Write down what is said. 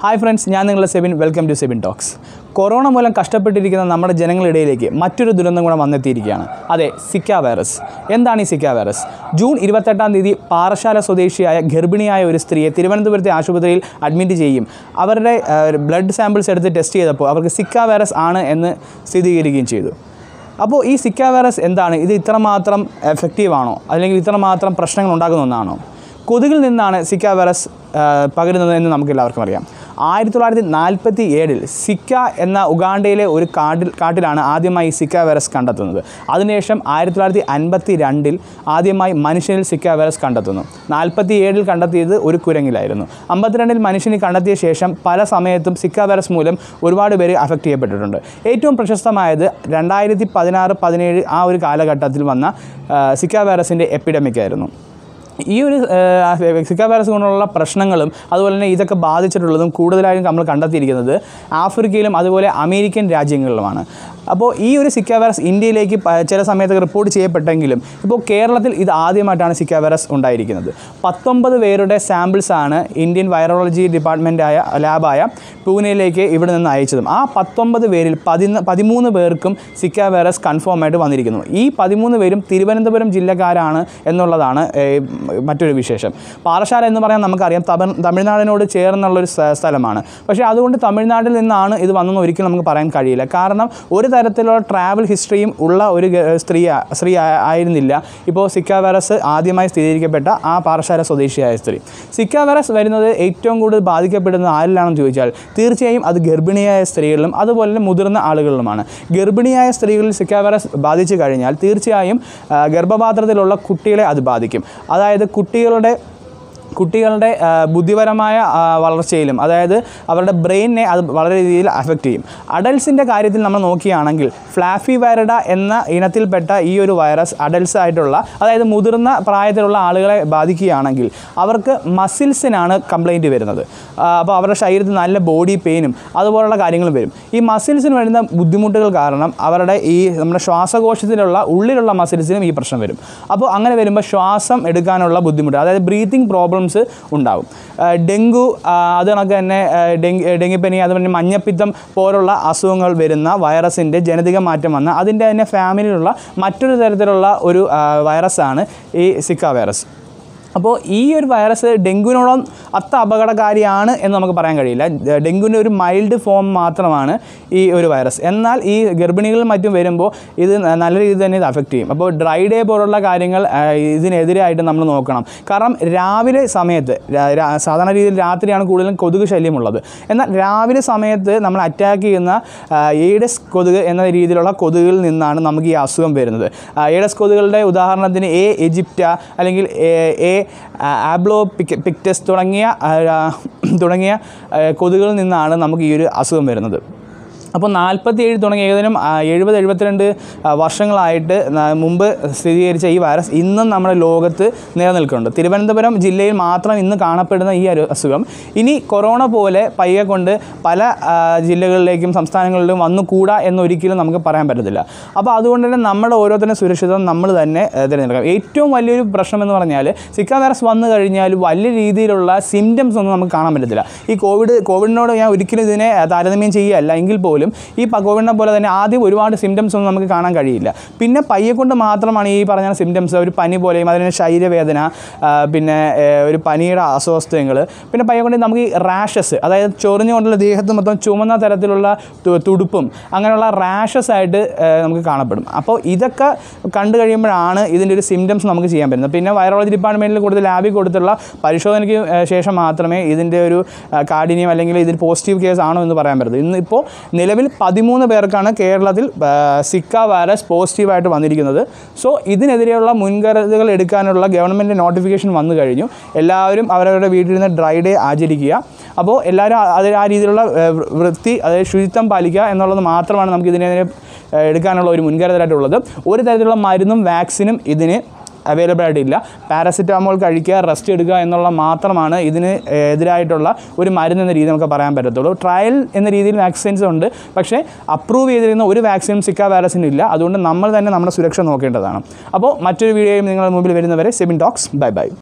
hi friends ഞാൻ നിങ്ങളുടെ Sebin welcome to Sebin talks corona മൂലം കഷ്ടപ്പെട്ടിരിക്കുന്ന നമ്മുടെ ജനങ്ങളിടയിലേക്ക് മറ്റൊരു ദുരന്തം കൂടെ വന്നെത്തിയിരിക്കുകയാണ് അതെ സിക്ക വൈറസ് എന്താണ് ഈ സിക്ക വൈറസ് ജൂൺ ഇരുപത്തെട്ടാം തീയതി പാറശാല സ്വദേശിയായ ഗർഭിണിയായ ഒരു സ്ത്രീയെ തിരുവനന്തപുരത്തെ ആശുപത്രിയിൽ അഡ്മിറ്റ് ചെയ്യും അവരുടെ ബ്ലഡ് സാമ്പിൾസ് എടുത്ത് ടെസ്റ്റ് ചെയ്തപ്പോൾ അവർക്ക് സിക്ക വൈറസ് ആണ് എന്ന് സ്ഥിരീകരിക്കുകയും ചെയ്തു അപ്പോൾ ഈ സിക്ക വൈറസ് എന്താണ് ഇത് ഇത്രമാത്രം എഫക്റ്റീവ് ആണോ അല്ലെങ്കിൽ ഇത്രമാത്രം പ്രശ്നങ്ങൾ ഉണ്ടാക്കുന്ന ഒന്നാണോ കൊതുകിൽ നിന്നാണ് സിക്ക വൈറസ് ആ, പകരുന്നത് എന്ന് നമുക്ക് എല്ലാവർക്കും അറിയാം ആയിരത്തി തൊള്ളായിരത്തി നാൽപ്പത്തി ഏഴിൽ സിക്ക എന്ന ഉഗാണ്ടയിലെ ഒരു കാട്ടിൽ കാട്ടിലാണ് ആദ്യമായി സിക്ക വൈറസ് കണ്ടെത്തുന്നത് അതിനുശേഷം ആയിരത്തി തൊള്ളായിരത്തി അൻപത്തി രണ്ടിൽ ആദ്യമായി മനുഷ്യനിൽ സിക്ക വൈറസ് കണ്ടെത്തുന്നു നാൽപ്പത്തി ഏഴിൽ കണ്ടെത്തിയത് ഒരു കുരങ്ങിലായിരുന്നു അമ്പത്തിരണ്ടിൽ മനുഷ്യന് കണ്ടെത്തിയ ശേഷം പല സമയത്തും സിക്ക വൈറസ് മൂലം ഒരുപാട് പേര് അഫക്റ്റ് ചെയ്യപ്പെട്ടിട്ടുണ്ട് ഏറ്റവും പ്രശസ്തമായത് രണ്ടായിരത്തി പതിനാറ് പതിനേഴ് ആ ഒരു കാലഘട്ടത്തിൽ വന്ന ആ, സിക്ക വൈറസിൻ്റെ എപ്പിഡമിക് ആയിരുന്നു ഈ ഒരു സിക്ക വൈറസ് കൊണ്ടുള്ള പ്രശ്നങ്ങളും അതുപോലെ തന്നെ ഇതൊക്കെ ബാധിച്ചിട്ടുള്ളതും കൂടുതലായും നമ്മൾ കണ്ടെത്തിയിരിക്കുന്നത് ആഫ്രിക്കയിലും അതുപോലെ അമേരിക്കൻ രാജ്യങ്ങളിലുമാണ് അപ്പോൾ ഈ ഒരു സിക്ക വൈറസ് ഇന്ത്യയിലേക്ക് പ- ചില സമയത്ത് റിപ്പോർട്ട് ചെയ്യപ്പെട്ടെങ്കിലും ഇപ്പോൾ കേരളത്തിൽ ഇത് ആദ്യമായിട്ടാണ് സിക്ക വൈറസ് ഉണ്ടായിരിക്കുന്നത് പത്തൊമ്പത് പേരുടെ സാമ്പിൾസ് ആണ് ഇന്ത്യൻ വൈറോളജി ഡിപ്പാർട്ട്മെൻറ്റായ ലാബായ പൂനെയിലേക്ക് ഇവിടെ നിന്ന് അയച്ചതും ആ പത്തൊമ്പത് പേരിൽ പതിന പതിമൂന്ന് പേർക്കും സിക്ക വൈറസ് കൺഫേം ആയിട്ട് വന്നിരിക്കുന്നു ഈ പതിമൂന്ന് പേരും തിരുവനന്തപുരം ജില്ലക്കാരാണ് എന്നുള്ളതാണ് ഏഹ്, മറ്റൊരു വിശേഷം പാറശാല എന്ന് പറയാൻ നമുക്കറിയാം തമിഴ് തമിഴ്നാടിനോട് ചേർന്നുള്ളൊരു സ്ഥ- സ്ഥലമാണ് പക്ഷേ അതുകൊണ്ട് തമിഴ്നാട്ടിൽ നിന്നാണ് ഇത് വന്നെന്ന് ഒരിക്കലും നമുക്ക് പറയാൻ കഴിയില്ല കാരണം ഒരു തരത്തിലുള്ള ട്രാവൽ ഹിസ്റ്ററിയും ഉള്ള ഒരു ഗ- സ്ത്രീ സ്ത്രീ ആ- ആയിരുന്നില്ല ഇപ്പോൾ സിക്ക വൈറസ് ആദ്യമായി സ്ഥിരീകരിക്കപ്പെട്ട ആ പാറശാല സ്വദേശിയായ സ്ത്രീ സിക്ക വൈറസ് വരുന്നത് ഏറ്റവും കൂടുതൽ ബാധിക്കപ്പെടുന്നത് ആരിലാണെന്ന് ചോദിച്ചാൽ തീർച്ചയായും അത് ഗർഭിണിയായ സ്ത്രീകളിലും അതുപോലെ തന്നെ മുതിർന്ന ആളുകളിലുമാണ് ഗർഭിണിയായ സ്ത്രീകളിൽ സിക്ക വൈറസ് ബാധിച്ചു കഴിഞ്ഞാൽ തീർച്ചയായും ആ, ഗർഭപാത്രത്തിലുള്ള കുട്ടികളെ അത് ബാധിക്കും അതായത് കുട്ടികളുടെ കുട്ടികളുടെ ആ, ബുദ്ധിപരമായ ആ, വളർച്ചയിലും അതായത് അവരുടെ ബ്രെയിനിനെ അത് വളരെ രീതിയിൽ അഫക്റ്റ് ചെയ്യും അഡൽസിൻ്റെ കാര്യത്തിൽ നമ്മൾ നോക്കുകയാണെങ്കിൽ ഫ്ലാഫി വൈറഡ എന്ന ഇനത്തിൽപ്പെട്ട ഈ ഒരു വൈറസ് അഡൽസ് ആയിട്ടുള്ള അതായത് മുതിർന്ന പ്രായത്തിലുള്ള ആളുകളെ ബാധിക്കുകയാണെങ്കിൽ അവർക്ക് മസിൽസിനാണ് കംപ്ലൈൻറ്റ് വരുന്നത് ആ, അപ്പോൾ അവരുടെ ശരീരത്തിൽ നല്ല ബോഡി പെയിനും അതുപോലുള്ള കാര്യങ്ങളും വരും ഈ മസിൽസിന് വരുന്ന ബുദ്ധിമുട്ടുകൾ കാരണം അവരുടെ ഈ നമ്മുടെ ശ്വാസകോശത്തിലുള്ള ഉള്ളിലുള്ള മസിൽസിനും ഈ പ്രശ്നം വരും അപ്പോൾ അങ്ങനെ വരുമ്പോൾ ശ്വാസം എടുക്കാനുള്ള ബുദ്ധിമുട്ട് അതായത് ബ്രീത്തിങ് പ്രോബ്ലംസ് ഉണ്ടാവും ആ, ഡെങ്കു ആ, അത് കണക്ക് തന്നെ ആ, ഡെങ്കി ഡെങ്കിപ്പനി അതുപോലെ തന്നെ മഞ്ഞപ്പിത്തം പോലുള്ള അസുഖങ്ങൾ വരുന്ന വൈറസിൻ്റെ ജനിതക മാറ്റം വന്ന അതിൻ്റെ തന്നെ ഫാമിലിയിലുള്ള മറ്റൊരു തരത്തിലുള്ള ഒരു ആ, വൈറസാണ് ഈ സിക്ക വൈറസ് അപ്പോൾ ഈ ഒരു വൈറസ് ഡെങ്കുവിനോളം അത്ര അപകടകാരിയാണ് എന്ന് നമുക്ക് പറയാൻ കഴിയില്ല ഡ- ഡെങ്കുവിൻ്റെ ഒരു മൈൽഡ് ഫോം മാത്രമാണ് ഈ ഒരു വൈറസ് എന്നാൽ ഈ ഗർഭിണികളും മറ്റും വരുമ്പോൾ ഇത് ന- നല്ല രീതിയിൽ തന്നെ ഇത് അഫക്റ്റ് ചെയ്യും അപ്പോൾ ഡ്രൈ ഡേ പോലുള്ള കാര്യങ്ങൾ ആ, ഇതിനെതിരായിട്ട് നമ്മൾ നോക്കണം കാരണം രാവിലെ സമയത്ത് രാ- രാ- സാധാരണ രീതിയിൽ രാത്രിയാണ് കൂടുതലും കൊതുക് ശല്യമുള്ളത് എന്നാൽ രാവിലെ സമയത്ത് നമ്മൾ അറ്റാക്ക് ചെയ്യുന്ന ആ, ഏഡസ് കൊതുക് എന്ന രീതിയിലുള്ള കൊതുകിൽ നിന്നാണ് നമുക്ക് ഈ അസുഖം വരുന്നത് ആ, ഏഡസ് കൊതുകുകളുടെ ഉദാഹരണത്തിന് എ എജിപ്റ്റ അല്ലെങ്കിൽ എ എ ആബ്ലോ പിക് പിക്റ്റസ് തുടങ്ങിയ ആ, തുടങ്ങിയ ആ, കൊതുകുകളിൽ നിന്നാണ് നമുക്ക് ഈ ഒരു അസുഖം വരുന്നത് അപ്പോൾ നാൽപ്പത്തി ഏഴ് തുടങ്ങി ഏകദേശം ആ, എഴുപത് എഴുപത്തിരണ്ട് ആ, വർഷങ്ങളായിട്ട് ന- മുമ്പ് സ്ഥിരീകരിച്ച ഈ വൈറസ് ഇന്നും നമ്മുടെ ലോകത്ത് നിലനിൽക്കുന്നുണ്ട് തിരുവനന്തപുരം ജില്ലയിൽ മാത്രം ഇന്ന് കാണപ്പെടുന്ന ഈ ഒരു അസുഖം ഇനി കൊറോണ പോലെ പയ്യെ കൊണ്ട് പല ആ, ജില്ലകളിലേക്കും സംസ്ഥാനങ്ങളിലും വന്നുകൂടാ എന്നൊരിക്കലും നമുക്ക് പറയാൻ പറ്റത്തില്ല അപ്പോൾ അതുകൊണ്ട് തന്നെ നമ്മുടെ ഓരോരുത്തരുടെ സുരക്ഷിതം നമ്മൾ തന്നെ ആ, തിരഞ്ഞെടുക്കാം ഏറ്റവും വലിയൊരു പ്രശ്നം എന്ന് പറഞ്ഞാൽ സിക്ക വൈറസ് വന്നു കഴിഞ്ഞാൽ വലിയ രീതിയിലുള്ള സിംറ്റംസ് ഒന്നും നമുക്ക് കാണാൻ പറ്റത്തില്ല ഈ കോവിഡ് കോവിഡിനോട് ഞാൻ ഒരിക്കലും ഇതിനെ ആ, താരതമ്യം ചെയ്യുകയല്ല എങ്കിൽ പോലും ഈ പ- കോവിഡിനെ പോലെ തന്നെ ആദ്യം ഒരുപാട് സിംറ്റംസ് ഒന്നും നമുക്ക് കാണാൻ കഴിയില്ല പിന്നെ പയ്യെ കൊണ്ട് മാത്രമാണ് ഈ പറഞ്ഞ സിംറ്റംസ് ഒരു പനി പോലെയും അതിന് ശരീരവേദന ആ, പിന്നെ ഏ, ഒരു പനിയുടെ അസ്വസ്ഥതകൾ പിന്നെ പയ്യെ കൊണ്ട് നമുക്ക് ഈ റാഷസ് അതായത് ചൊറിഞ്ഞുകൊണ്ടുള്ള ദേഹത്ത് മൊത്തം ചുമന്ന തരത്തിലുള്ള തു- തുടുപ്പും അങ്ങനെയുള്ള റാഷസ് ആയിട്ട് ഏ, നമുക്ക് കാണപ്പെടും അപ്പോൾ ഇതൊക്കെ കണ്ടു കഴിയുമ്പോഴാണ് ഇതിൻ്റെ ഒരു സിംറ്റംസ് നമുക്ക് ചെയ്യാൻ പറ്റുന്നത് പിന്നെ വൈറോളജി ഡിപ്പാർട്ട്മെൻറ്റിൽ കൊടുത്ത് ലാബിൽ കൊടുത്തുള്ള പരിശോധനയ്ക്ക് ഏ, ശേഷം മാത്രമേ ഇതിൻ്റെ ഒരു ആ, കാഠിന്യം അല്ലെങ്കിൽ ഇതിൽ പോസിറ്റീവ് കേസ് ആണോ എന്ന് പറയാൻ പറ്റത്തുള്ളൂ ഇന്ന് ഇപ്പോൾ നിലവിൽ പതിമൂന്ന് പേർക്കാണ് കേരളത്തിൽ ആ, സിക്ക വൈറസ് പോസിറ്റീവായിട്ട് വന്നിരിക്കുന്നത് സോ ഇതിനെതിരെയുള്ള മുൻകരുതലുകൾ എടുക്കാനുള്ള ഗവൺമെൻറ് നോട്ടിഫിക്കേഷൻ വന്നു കഴിഞ്ഞു എല്ലാവരും അവരവരുടെ വീട്ടിൽ നിന്ന് ഡ്രൈ ഡേ ആചരിക്കുക അപ്പോൾ എല്ലാവരും ആ- അത് ആ രീതിയിലുള്ള ഏ, വൃ- വൃത്തി അതായത് ശുചിത്വം പാലിക്കുക എന്നുള്ളത് മാത്രമാണ് നമുക്ക് ഇതിനെതിരെ ഏ, എടുക്കാനുള്ള ഒരു മുൻകരുതലായിട്ടുള്ളത് ഒരു തരത്തിലുള്ള മരുന്നും വാക്സിനും ഇതിന് അവൈലബിൾ ആയിട്ടില്ല പാരസിറ്റാമോൾ കഴിക്കുക റെസ്റ്റ് എടുക്കുക എന്നുള്ള മാത്രമാണ് ഇതിന് എതിരായിട്ടുള്ള ഒരു മരുന്ന് എന്ന രീതി നമുക്ക് പറയാൻ പറ്റത്തുള്ളൂ ട്രയൽ എന്ന രീതിയിൽ വാക്സിൻസ് ഉണ്ട് പക്ഷേ അപ്രൂവ് ചെയ്തിരുന്ന ഒരു വാക്സിനും സിക്ക വൈറസിനും ഇല്ല അതുകൊണ്ട് നമ്മൾ തന്നെ നമ്മുടെ സുരക്ഷ നോക്കേണ്ടതാണ് അപ്പോൾ മറ്റൊരു വീഡിയോയും നിങ്ങളുടെ മുമ്പിൽ വരുന്നവരെ സെബിൻ ടോക്സ് ബൈ ബൈ